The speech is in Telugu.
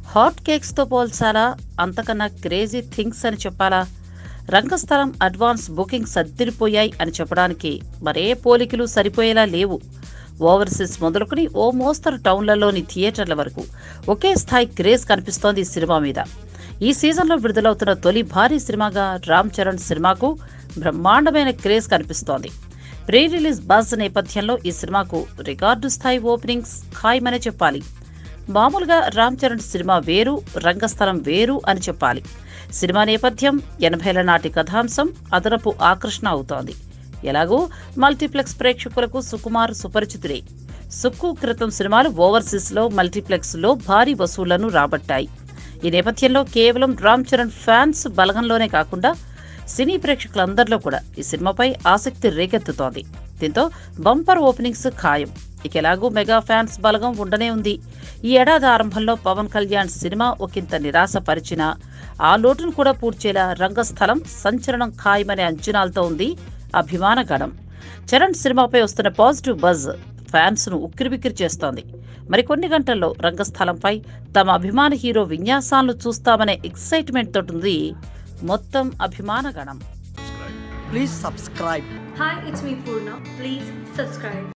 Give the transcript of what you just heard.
హాట్ కేక్స్తో పోల్చాలా అంతకన్నా క్రేజీ థింగ్స్ అని చెప్పాలా రంగస్థలం అడ్వాన్స్ బుకింగ్ సర్దిరిపోయాయి అని చెప్పడానికి మరే పోలికలు సరిపోయేలా లేవు ఓవర్సీస్ మొదలుకొని ఓ మోస్తరు టౌన్లలోని థియేటర్ల వరకు ఒకే స్థాయి క్రేజ్ కనిపిస్తోంది ఈ సినిమా మీద ఈ సీజన్లో విడుదలవుతున్న తొలి భారీ సినిమాగా రామ్ చరణ్ సినిమాకు బ్రహ్మాండమైన క్రేజ్ కనిపిస్తోంది ప్రీ రిలీజ్ బజ్ నేపథ్యంలో ఈ సినిమాకు రికార్డు స్థాయి ఓపెనింగ్స్ ఖాయమనే చెప్పాలి మామూలుగా రామ్ చరణ్ సినిమా వేరు రంగస్థలం వేరు అని చెప్పాలి సినిమా నేపథ్యం ఎనభైల నాటి కథాంశం అదనపు ఆకర్షణ అవుతోంది ఎలాగూ మల్టీప్లెక్స్ ప్రేక్షకులకు సుకుమార్ సుపరిచితుడే సుక్కు క్రితం సినిమాలు ఓవర్సీస్లో మల్టీప్లెక్స్లో భారీ వసూళ్లను రాబట్టాయి ఈ నేపథ్యంలో కేవలం రామ్ చరణ్ ఫ్యాన్స్ బలగంలోనే కాకుండా సినీ ప్రేక్షకులందరిలో కూడా ఈ సినిమాపై ఆసక్తి రేకెత్తుతోంది దీంతో బంపర్ ఓపెనింగ్స్ ఖాయం ఇక ఎలాగూ మెగా ఫ్యాన్స్ బలగం ఉండనే ఉంది ఈ ఏడాది ఆరంభంలో పవన్ కళ్యాణ్ సినిమా ఒకంత నిరాశపరిచిన ఆ లోటును కూడా పూడ్చేలా రంగస్థలం సంచలనం ఖాయమనే అంచనాలతో ఉంది అభిమాన గణం చరణ్ సినిమాపై వస్తున్న పాజిటివ్ బజ్ ఫ్యాన్స్ ను ఉక్కిరిబిక్కిరి చేస్తోంది మరికొన్ని గంటల్లో రంగస్థలంపై తమ అభిమాన హీరో విన్యాసాలను చూస్తామనే ఎక్సైట్మెంట్ తోటి మొత్తం అభిమాన గణం Please subscribe. Hi, it's me Purna. Please subscribe.